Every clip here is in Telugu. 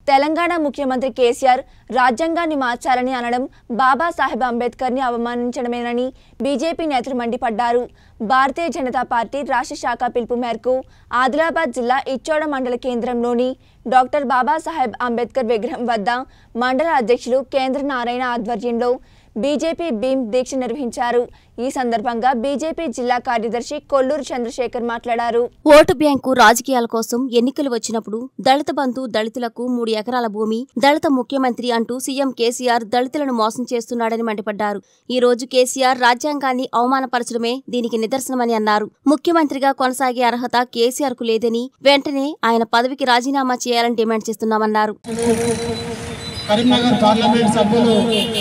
తెలంగాణ ముఖ్యమంత్రి కేసీఆర్ రాజ్యాంగాన్ని మార్చాలని అనడం బాబాసాహెబ్ అంబేద్కర్ని అవమానించడమేనని బీజేపీ నేతలు మండిపడ్డారు భారతీయ జనతా పార్టీ రాష్ట్ర శాఖ పిలుపు మేరకు ఆదిలాబాద్ జిల్లా ఇచ్చోడ మండల కేంద్రంలోని డాక్టర్ బాబాసాహెబ్ అంబేద్కర్ విగ్రహం వద్ద మండల అధ్యక్షులు కేంద్ర నారాయణ ఆధ్వర్యంలో బీజేపీ భీమ్ దీక్ష నిర్వహించారు ఈ సందర్భంగా బీజేపీ జిల్లా కార్యదర్శి కొల్లూరు చంద్రశేఖర్ మాట్లాడారు ఓటు బ్యాంకు రాజకీయాల కోసం ఎన్నికలు వచ్చినప్పుడు దళిత బంధు దళితులకు మూడు ఎకరాల భూమి దళిత ముఖ్యమంత్రి అంటూ సీఎం కేసీఆర్ దళితులను మోసం చేస్తున్నాడని మండిపడ్డారు ఈ రోజు కేసీఆర్ రాజ్యాంగాన్ని అవమానపరచడమే దీనికి నిదర్శనమని అన్నారు ముఖ్యమంత్రిగా కొనసాగే అర్హత కేసీఆర్ కు లేదని వెంటనే ఆయన పదవికి రాజీనామా చేయాలని డిమాండ్ చేస్తున్నామన్నారు కరీంనగర్ పార్లమెంట్ సభ్యులు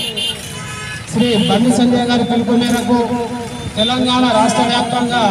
శ్రీ బండి సంజయ్ గారి పిలుపు మేరకు తెలంగాణ రాష్ట్ర వ్యాప్తంగా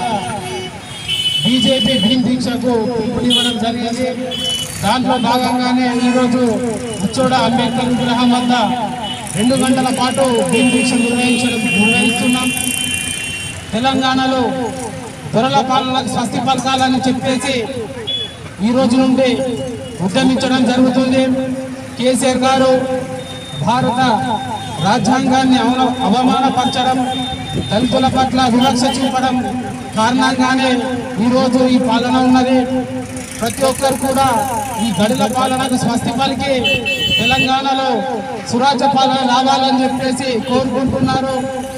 బీజేపీ భీమ్ దీక్షకు పిలుపునివ్వడం జరిగింది దాంట్లో భాగంగానే ఈరోజు ఉచ్చోడ అంబేద్కర్ విగ్రహం వద్ద రెండు గంటల పాటు భీమ్ దీక్ష నిర్వహించడం నిర్వహిస్తున్నాం తెలంగాణలో దొరల పాలనకు స్వస్తి పలకాలని చెప్పేసి ఈ రోజు నుండి ఉద్యమించడం జరుగుతుంది కేసీఆర్ గారు భారత రాజ్యాంగాన్ని అవన- అవమానపరచడం దళితుల పట్ల వివక్ష చూపడం కారణంగానే ఈరోజు ఈ పాలన ఉన్నది ప్రతి ఒక్కరు కూడా ఈ గడిల పాలనకు స్వస్తి పలికి తెలంగాణలో సురాజ్య పాలన రావాలని చెప్పేసి కోరుకుంటున్నారు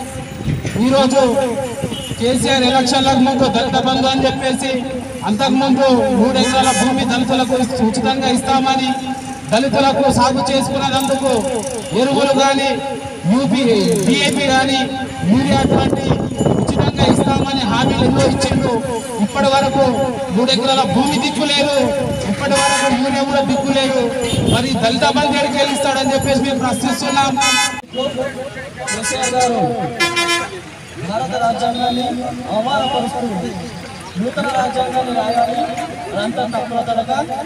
ఈరోజు కేసీఆర్ ఎలక్షన్లకు ముందు దళిత బంధు అని చెప్పేసి అంతకుముందు మూడు ఎకరాల భూమి దళితులకు ఉచితంగా ఇస్తామని దళితులకు సాగు చేసుకునేందుకు ఎరువులు కానీ యూపీ డిఏపి కానీ యూరియా అటువంటి ఉచితంగా ఇస్తామని హామీలు ఎన్నో ఇచ్చిండు ఇప్పటి వరకు మూడు ఎకరాల భూమి దిక్కు లేదు ఇప్పటి వరకు యూరియా కూడా దిక్కు లేదు మరి దళిత బంధు ఎక్కడికి వెళ్ళిస్తాడని చెప్పేసి మేము ప్రశ్నిస్తున్నాం కేసీఆర్ గారు భారత రాజ్యాంగాన్ని అవమానపరుస్తుంది నూతన రాజ్యాంగాన్ని రాయాలి అదంతా తప్పుల తడక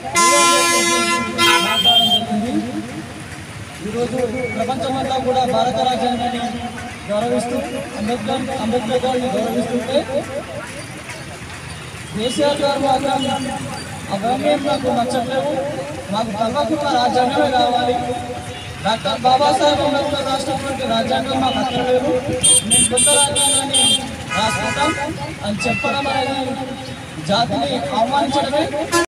మాట్లాడడం జరిగింది ఈరోజు ప్రపంచమంతా కూడా భారత రాజ్యాంగాన్ని గౌరవిస్తూ అంబేద్కర్ అంబేద్కర్ గారిని గౌరవిస్తుంటే కేసీఆర్ గారు మాత్రం అవన్నీ మాకు నచ్చట్లేవు మాకు తప్పకుండా రాజ్యాంగమే కావాలి డాక్టర్ బాబాసాహెబ్ అంబేద్కర్ రాసినటువంటి రాజ్యాంగం మాకు అక్కర్లేదు మేము కొత్త రాజ్యాంగాన్ని రాసుకుంటాం అని చెప్పడం అనేది జాతిని అవమానించడమే